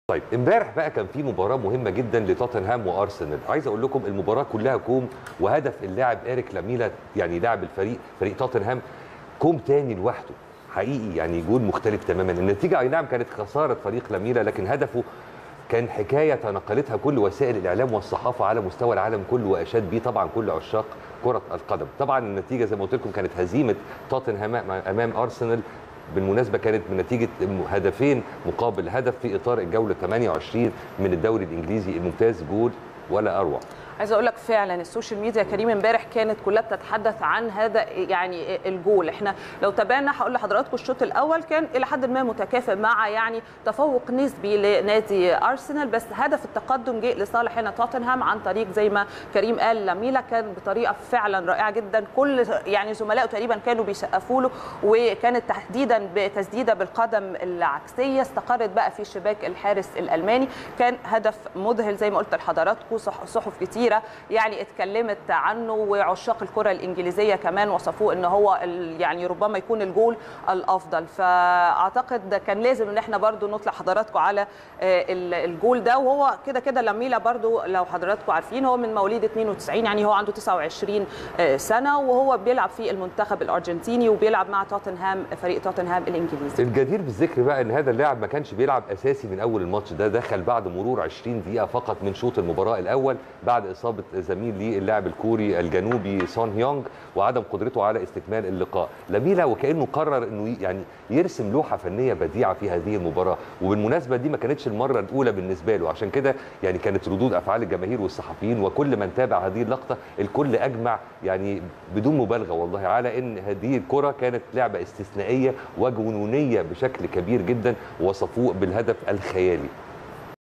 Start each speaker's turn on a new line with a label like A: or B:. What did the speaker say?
A: طيب امبارح بقى كان في مباراه مهمه جدا لتوتنهام وارسنال عايز اقول لكم المباراه كلها كوم وهدف اللاعب اريك لاميلا يعني لاعب الفريق فريق توتنهام كوم تاني لوحده حقيقي يعني جول مختلف تماما النتيجه اي نعم كانت خساره فريق لاميلا لكن هدفه كان حكايه تناقلتها كل وسائل الاعلام والصحافه على مستوى العالم كله واشاد بيه طبعا كل عشاق كره القدم طبعا النتيجه زي ما قلت لكم كانت هزيمه توتنهام امام ارسنال بالمناسبه كانت بنتيجه هدفين مقابل هدف في اطار الجوله 28 من الدوري الانجليزي الممتاز جول ولا اروع
B: عايزه اقول لك فعلا السوشيال ميديا كريم امبارح كانت كلها بتتحدث عن هذا يعني الجول احنا لو تابعنا هقول لحضراتكم الشوط الاول كان الى حد ما متكافئ مع يعني تفوق نسبي لنادي ارسنال بس هدف التقدم جه لصالح هنا توتنهام عن طريق زي ما كريم قال لاميلا كان بطريقه فعلا رائعه جدا كل يعني زملائه تقريبا كانوا بيسقفوا له وكانت تحديدا بتسديده بالقدم العكسيه استقرت بقى في شباك الحارس الالماني كان هدف مذهل زي ما قلت لحضراتكم صحف كتير كتيره يعني اتكلمت عنه وعشاق الكره الانجليزيه كمان وصفوه ان هو يعني ربما يكون الجول الافضل فاعتقد كان لازم ان احنا برضو نطلع حضراتكم على الجول ده وهو كده كده لميلا برضو لو حضراتكم عارفين هو من مواليد 92 يعني هو عنده 29 سنه وهو بيلعب في المنتخب الارجنتيني وبيلعب مع توتنهام فريق توتنهام الانجليزي
A: الجدير بالذكر بقى ان هذا اللاعب ما كانش بيلعب اساسي من اول الماتش ده دخل بعد مرور 20 دقيقه فقط من شوط المباراه الاول بعد اصابه زميل ليه اللاعب الكوري الجنوبي سون هيونغ وعدم قدرته على استكمال اللقاء لاميلا وكانه قرر انه يعني يرسم لوحه فنيه بديعه في هذه المباراه وبالمناسبه دي ما كانتش المره الاولى بالنسبه له عشان كده يعني كانت ردود افعال الجماهير والصحفيين وكل من تابع هذه اللقطه الكل اجمع يعني بدون مبالغه والله على ان هذه الكره كانت لعبه استثنائيه وجنونيه بشكل كبير جدا وصفوه بالهدف الخيالي